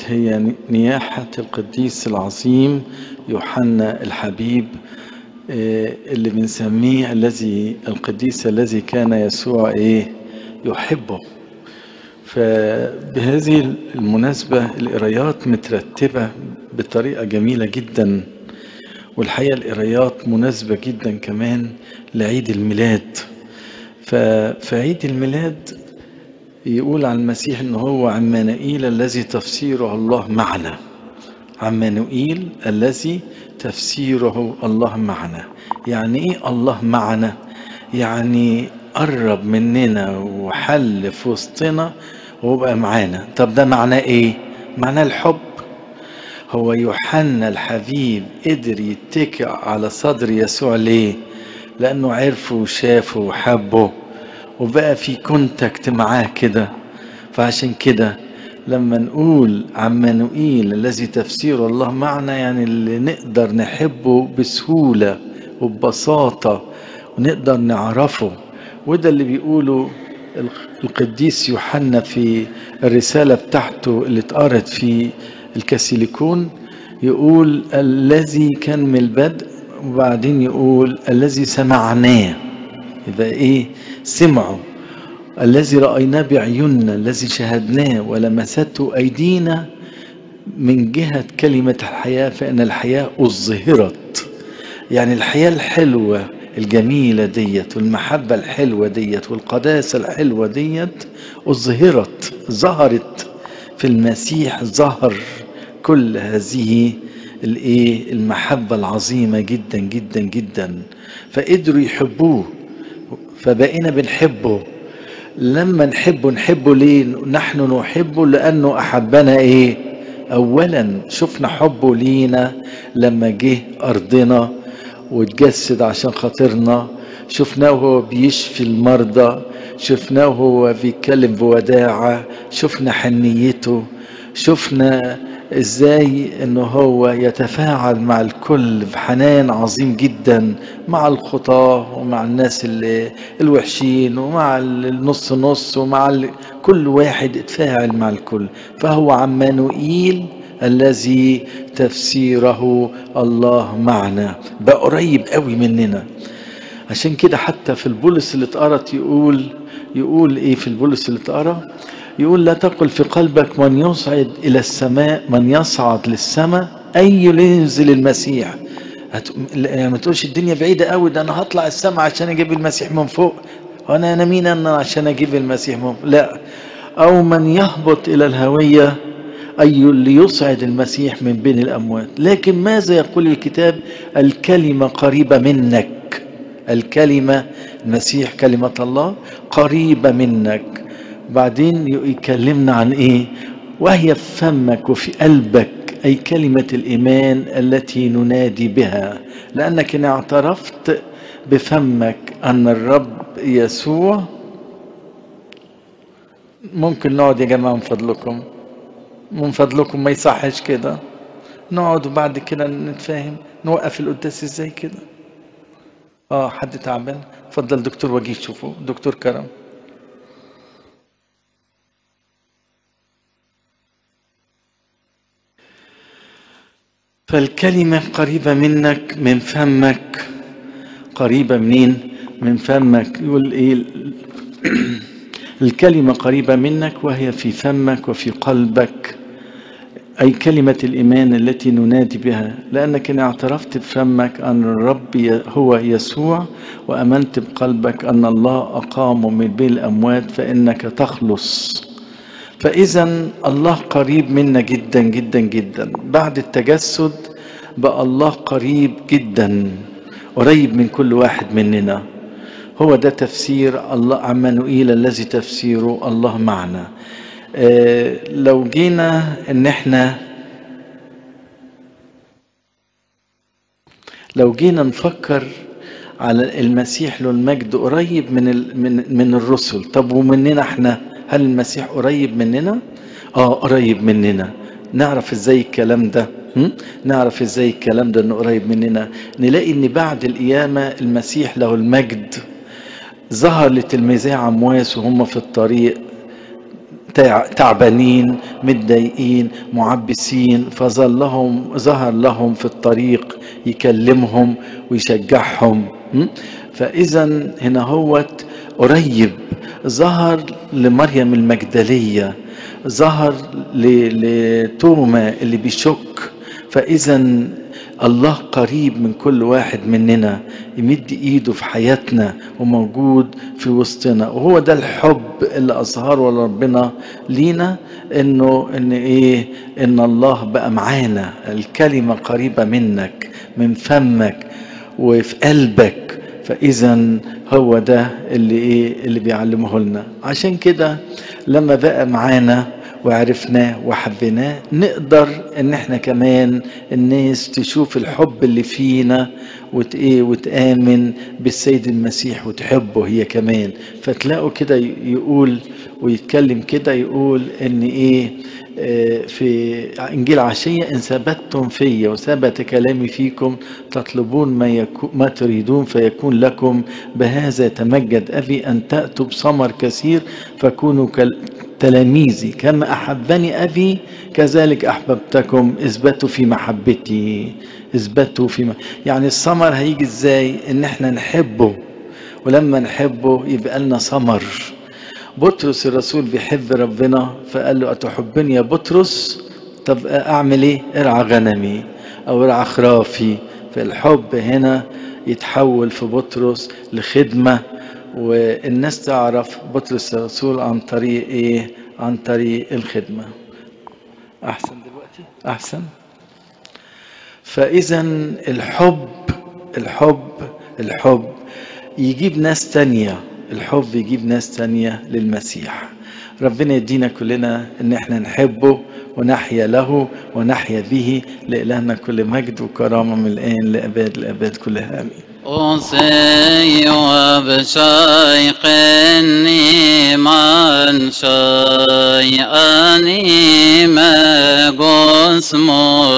هي نياحة القديس العظيم يوحنا الحبيب اللي بنسميه الذي القديس الذي كان يسوع ايه يحبه فبهذه المناسبة القرايات مترتبة بطريقة جميلة جدا والحقيقة القرايات مناسبة جدا كمان لعيد الميلاد ففي عيد الميلاد يقول عن المسيح ان هو عمانوئيل الذي تفسيره الله معنا عمانوئيل الذي تفسيره الله معنا يعني ايه الله معنا يعني قرب مننا وحل في وسطنا وبقى معانا طب ده معناه ايه معناه الحب هو يوحنا الحبيب قدر يتكئ على صدر يسوع ليه لانه عرفه وشافه وحبه وبقى في كونتاكت معاه كده فعشان كده لما نقول عمانوئيل الذي تفسير الله معنا يعني اللي نقدر نحبه بسهولة وببساطة ونقدر نعرفه وده اللي بيقوله القديس يوحنا في الرسالة بتاعته اللي اتقرت في الكاسيليكون يقول الذي كان من البدء وبعدين يقول الذي سمعناه يبقى ايه سمعوا الذي رأيناه بعيوننا الذي شاهدناه ولمسته أيدينا من جهة كلمة الحياة فإن الحياة أظهرت يعني الحياة الحلوة الجميلة ديت والمحبة الحلوة ديت والقداسة الحلوة ديت أظهرت ظهرت في المسيح ظهر كل هذه الايه المحبة العظيمة جدا جدا جدا فقدروا يحبوه فبقينا بنحبه لما نحبه نحبه ليه نحن نحبه لأنه أحبنا إيه أولا شفنا حبه لينا لما جه أرضنا واتجسد عشان خاطرنا شفناه وهو بيشفي المرضى شفناه وهو بيتكلم بوداعة شفنا حنيته شفنا ازاي انه هو يتفاعل مع الكل بحنان عظيم جدا مع الخطاة ومع الناس اللي الوحشين ومع النص نص ومع ال... كل واحد اتفاعل مع الكل فهو عمانوئيل الذي تفسيره الله معنا بقى قريب قوي مننا عشان كده حتى في البولس اللي اتقرت يقول يقول ايه في البولس اللي اتقرا يقول لا تقل في قلبك من يصعد الى السماء من يصعد للسماء اي ينزل المسيح هت... يعني ما تقولش الدنيا بعيده قوي ده انا هطلع السماء عشان اجيب المسيح من فوق وانا انا مين انا عشان اجيب المسيح من فوق لا او من يهبط الى الهويه اي اللي يصعد المسيح من بين الاموات لكن ماذا يقول الكتاب الكلمه قريبه منك الكلمه المسيح كلمه الله قريبه منك بعدين يكلمنا عن ايه وهي في فمك وفي قلبك اي كلمه الايمان التي ننادي بها لانك ان اعترفت بفمك ان الرب يسوع ممكن نقعد يا جماعه من فضلكم من فضلكم ما يصحش كده نقعد وبعد كده نتفاهم نوقف القداس ازاي كده اه حد تعبان اتفضل دكتور وجيه شوفوا دكتور كرم فالكلمة قريبة منك من فمك قريبة منين من فمك يقول ايه الكلمة قريبة منك وهي في فمك وفي قلبك أي كلمة الإيمان التي ننادي بها لأنك إن اعترفت بفمك أن الرب هو يسوع وأمنت بقلبك أن الله أقامه من بين الأموات فإنك تخلص فإذا الله قريب منا جدا جدا جدا بعد التجسد بقى الله قريب جدا قريب من كل واحد مننا هو ده تفسير الله عمانوئيل الذي تفسيره الله معنا آه لو جينا ان احنا لو جينا نفكر على المسيح له المجد قريب من من من الرسل طب ومننا احنا هل المسيح قريب مننا اه قريب مننا نعرف ازاي الكلام ده م? نعرف ازاي الكلام ده انه قريب مننا نلاقي ان بعد القيامه المسيح له المجد ظهر لتلميذي عمواس وهم في الطريق تعبانين متضايقين معبسين فظل لهم ظهر لهم في الطريق يكلمهم ويشجعهم فاذا هنا هوت قريب ظهر لمريم المجدليه ظهر لتوما اللي بيشك فاذا الله قريب من كل واحد مننا يمد ايده في حياتنا وموجود في وسطنا وهو ده الحب اللي اظهره ربنا لينا انه ان ايه ان الله بقى معانا الكلمه قريبه منك من فمك وفي قلبك فاذا هو ده اللي ايه اللي بيعلمه لنا عشان كده لما بقى معانا وعرفناه وحبيناه نقدر ان احنا كمان الناس تشوف الحب اللي فينا وت ايه وتآمن بالسيد المسيح وتحبه هي كمان فتلاقوا كده يقول ويتكلم كده يقول ان ايه في انجيل عشيه ان ثبتتم في وثبت كلامي فيكم تطلبون ما يكو ما تريدون فيكون لكم بهذا يتمجد ابي ان تاتوا بثمر كثير فكونوا تلاميذي كما احبني ابي كذلك احببتكم اثبتوا في محبتي اثبتوا في م... يعني الثمر هيجي ازاي ان احنا نحبه ولما نحبه يبقى لنا ثمر بطرس الرسول بيحب ربنا فقال له أتحبني يا بطرس طب أعمل إيه ارعى غنمي أو ارعى خرافي فالحب هنا يتحول في بطرس لخدمة والناس تعرف بطرس الرسول عن طريق إيه عن طريق الخدمة أحسن دلوقتي أحسن فإذا الحب الحب الحب يجيب ناس تانية الحب يجيب ناس تانية للمسيح ربنا يدينا كلنا ان احنا نحبه ونحيا له ونحيا به لإلهنا كل مجد وكرامة من الآن لأباد الأباد كلها آمين أوصي وبشيقني من شيئا ما قسمه